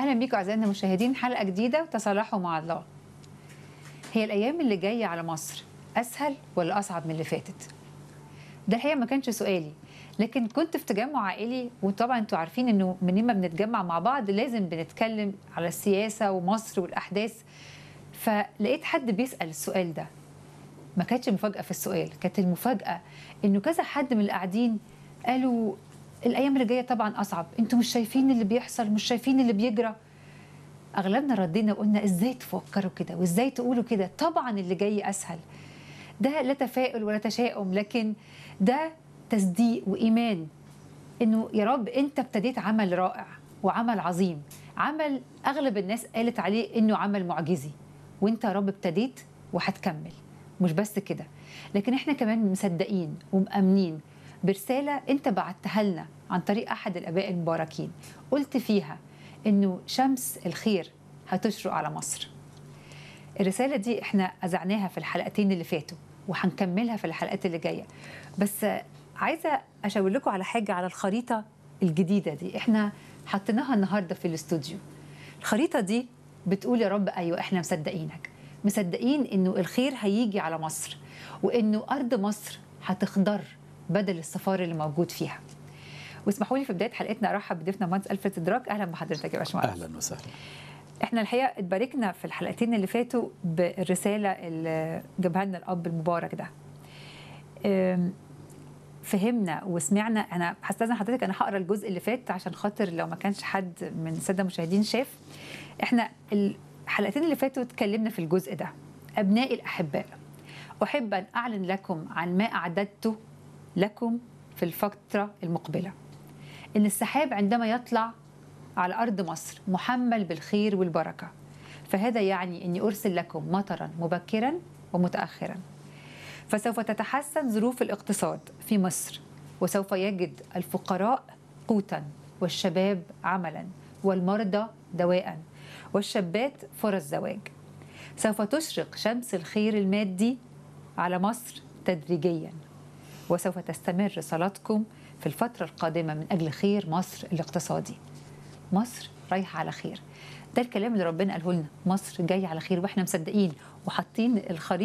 اهلا بيكم اعزائنا المشاهدين حلقه جديده وتصالحوا مع الله هي الايام اللي جايه على مصر اسهل ولا اصعب من اللي فاتت ده الحقيقه ما كانش سؤالي لكن كنت في تجمع عائلي وطبعا انتوا عارفين انه منين ما بنتجمع مع بعض لازم بنتكلم على السياسه ومصر والاحداث فلقيت حد بيسال السؤال ده ما كانتش مفاجاه في السؤال كانت المفاجاه انه كذا حد من اللي قاعدين قالوا الايام اللي جايه طبعا اصعب انتوا مش شايفين اللي بيحصل مش شايفين اللي بيجرى اغلبنا ردينا وقلنا ازاي تفكروا كده وازاي تقولوا كده طبعا اللي جاي اسهل ده لا تفاؤل ولا تشاؤم لكن ده تصديق وايمان انه يا رب انت ابتديت عمل رائع وعمل عظيم عمل اغلب الناس قالت عليه انه عمل معجزي وانت يا رب ابتديت وهتكمل مش بس كده لكن احنا كمان مصدقين ومأمنين برسالة انت بعتها لنا عن طريق احد الاباء المباركين قلت فيها انه شمس الخير هتشرق على مصر الرسالة دي احنا أذعناها في الحلقتين اللي فاتوا وهنكملها في الحلقات اللي جاية بس عايزة أشاور لكم على حاجة على الخريطة الجديدة دي احنا حطيناها النهاردة في الاستوديو الخريطة دي بتقول يا رب أيوة احنا مصدقينك مصدقين انه الخير هيجي على مصر وانه أرض مصر هتخضر بدل الصفار اللي موجود فيها واسمحوا لي في بدايه حلقتنا ارحب بضيفنا مهندس الفريد ادراك اهلا بحضرتك يا باشمهندس اهلا وسهلا احنا الحقيقه اتباركنا في الحلقتين اللي فاتوا بالرساله اللي جابها لنا الاب المبارك ده أم، فهمنا وسمعنا انا هستاذن حضرتك انا هقرا الجزء اللي فات عشان خاطر لو ما كانش حد من الساده المشاهدين شاف احنا الحلقتين اللي فاتوا اتكلمنا في الجزء ده ابنائي الاحباء احب ان اعلن لكم عن ما اعددته لكم في الفتره المقبله ان السحاب عندما يطلع على ارض مصر محمل بالخير والبركه فهذا يعني اني ارسل لكم مطرا مبكرا ومتاخرا فسوف تتحسن ظروف الاقتصاد في مصر وسوف يجد الفقراء قوتا والشباب عملا والمرضى دواء والشابات فرص زواج سوف تشرق شمس الخير المادي على مصر تدريجيا وسوف تستمر صلاتكم في الفترة القادمة من أجل خير مصر الاقتصادي مصر رايحة على خير ده الكلام اللي ربنا قاله لنا مصر جاية على خير واحنا مصدقين وحاطين الخريطة